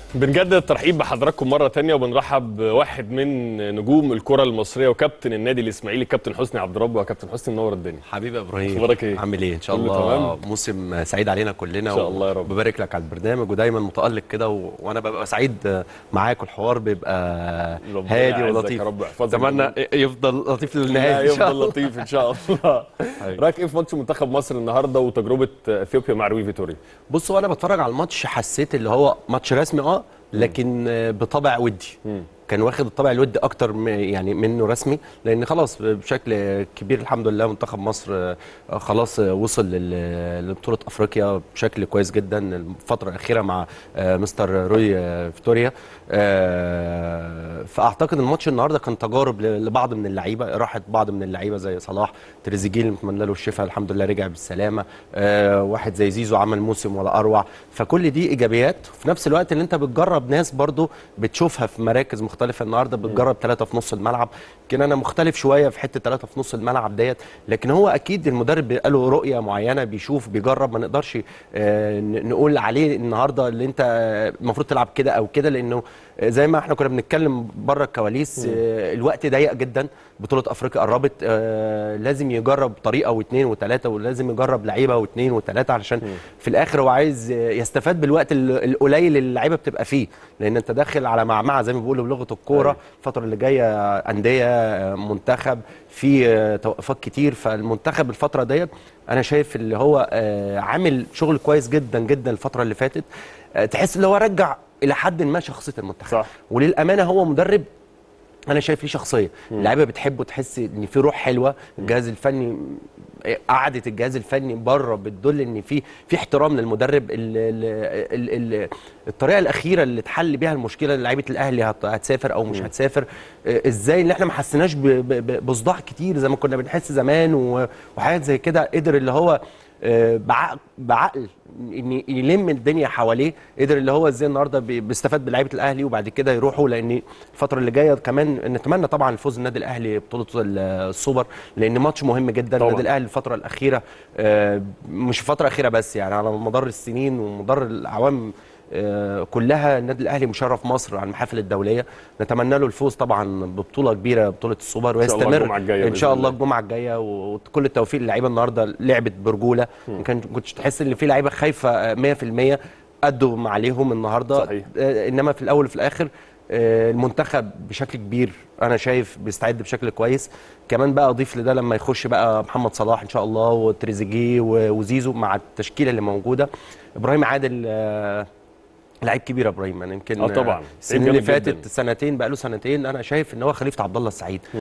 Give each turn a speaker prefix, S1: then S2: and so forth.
S1: بنجدد الترحيب بحضراتكم مرة تانية وبنرحب بواحد من نجوم الكرة المصرية وكابتن النادي الإسماعيلي كابتن حسني عبد ربه وكابتن حسني منور الدنيا
S2: حبيبي يا ابراهيم
S1: أخبارك إيه؟
S2: عامل ايه ان شاء
S1: كله
S2: الله
S1: تمام؟
S2: موسم سعيد علينا كلنا
S1: إن شاء الله يا رب.
S2: وببارك لك على البرنامج ودايما متالق كده و... وانا ببقى سعيد معاك والحوار بيبقى
S1: ربنا
S2: هادي
S1: يعزك
S2: ولطيف
S1: يا رب يحفظك
S2: اتمنى يفضل لطيف
S1: لا
S2: للنهايه ان شاء
S1: يفضل
S2: الله
S1: لطيف إن شاء الله
S2: حبيبي.
S1: رأيك إيه في ماتش منتخب مصر النهاردة وتجربة أثيوبيا مع روي فيتوريا؟
S2: بص وانا بتفرج على الماتش حسيت اللي هو ماتش رسمي اه لكن آه، بطبع ودي كان واخد الطابع الودي اكتر م- يعني منه رسمي لان خلاص بشكل كبير الحمد لله منتخب مصر آه، خلاص آه، وصل لل- لبطوله افريقيا بشكل كويس جدا الفتره الاخيره مع آه، مستر روي آه، فيتوريا آه، فاعتقد الماتش النهارده كان تجارب ل- لبعض من اللعيبه راحت بعض من اللعيبه زي صلاح تريزيجيه اللي نتمنى له الشفاء الحمد لله رجع بالسلامه آه، واحد زي زيزو عمل موسم ولا اروع فكل دي ايجابيات في نفس الوقت اللي انت بتجرب ناس برضو بتشوفها في مراكز مختلفه النهارده بتجرب ثلاثه في نص الملعب يمكن انا مختلف شويه في حته ثلاثه في نص الملعب ديت لكن هو اكيد المدرب بيبقى له رؤيه معينه بيشوف بيجرب ما نقدرش آه، ن- نقول عليه النهارده اللي انت آه، المفروض تلعب كده او كده لانه آه، زي ما احنا كنا بنتكلم بره الكواليس آه، الوقت ضيق جدا بطوله افريقيا قربت آه، لازم يجرب طريقه واثنين وثلاثه ولازم يجرب لعيبه واثنين وثلاثه علشان في الاخر هو عايز آه، يستفاد بالوقت ال- القليل اللي اللعيبه بتبقى فيه لان انت داخل على معمعه زي ما بيقولوا بلغه الكوره
S1: أيوة.
S2: الفتره اللي جايه انديه آه، منتخب في آه، توقفات كتير فالمنتخب الفتره ديت انا شايف اللي هو آه، عامل شغل كويس جدا جدا الفتره اللي فاتت آه، تحس اللي هو رجع الى حد ما شخصيه المنتخب
S1: صح.
S2: وللامانه هو مدرب انا شايف ليه شخصيه اللعيبه بتحبه تحس ان في روح حلوه الجهاز الفني قعده الجهاز الفني بره بتدل ان في في احترام للمدرب ال ال ال الطريقه الاخيره اللي اتحل بيها المشكله لعيبه الاهلي هت- هتسافر او مش هتسافر آه، ازاي ان احنا ما حسيناش ب- ب- ب- بصداع كتير زي ما كنا بنحس زمان و- وحاجات زي كده قدر اللي هو آه، بعقل, بعقل ان يلم الدنيا حواليه قدر اللي هو ازاي النهارده بي- بيستفاد بلعيبه الاهلي وبعد كده يروحوا لان الفتره اللي جايه كمان نتمنى طبعا الفوز النادي الاهلي ببطوله ال- السوبر لان ماتش مهم جدا
S1: طبعاً.
S2: النادي الاهلي الفتره الاخيره آه، مش الفتره الاخيره بس يعني على مدار السنين ومدار الاعوام آه، كلها النادي الاهلي مشرف مصر على المحافل الدوليه نتمنى له الفوز طبعا ببطوله كبيره بطوله السوبر
S1: إن شاء الله
S2: ويستمر
S1: الجمعة الجاية
S2: ان
S1: بإذن
S2: شاء الله
S1: الله.
S2: الجمعه الجايه وكل التوفيق للعيبه النهارده لعبت برجوله ما كان كنتش تحس ان في لعيبه خايفه آه، 100% ادوا ما عليهم النهارده
S1: صحيح.
S2: آه، انما في الاول وفي الاخر آه، المنتخب بشكل كبير انا شايف بيستعد بشكل كويس كمان بقى اضيف لده لما يخش بقى محمد صلاح ان شاء الله وتريزيجيه و- وزيزو مع التشكيله اللي موجوده ابراهيم عادل آه، لعيب كبير يا ابراهيم انا يمكن
S1: آه طبعاً.
S2: السنين
S1: لعيب
S2: اللي
S1: جامد جداً.
S2: فاتت سنتين بقى له سنتين انا شايف ان هو خليفه عبد الله السعيد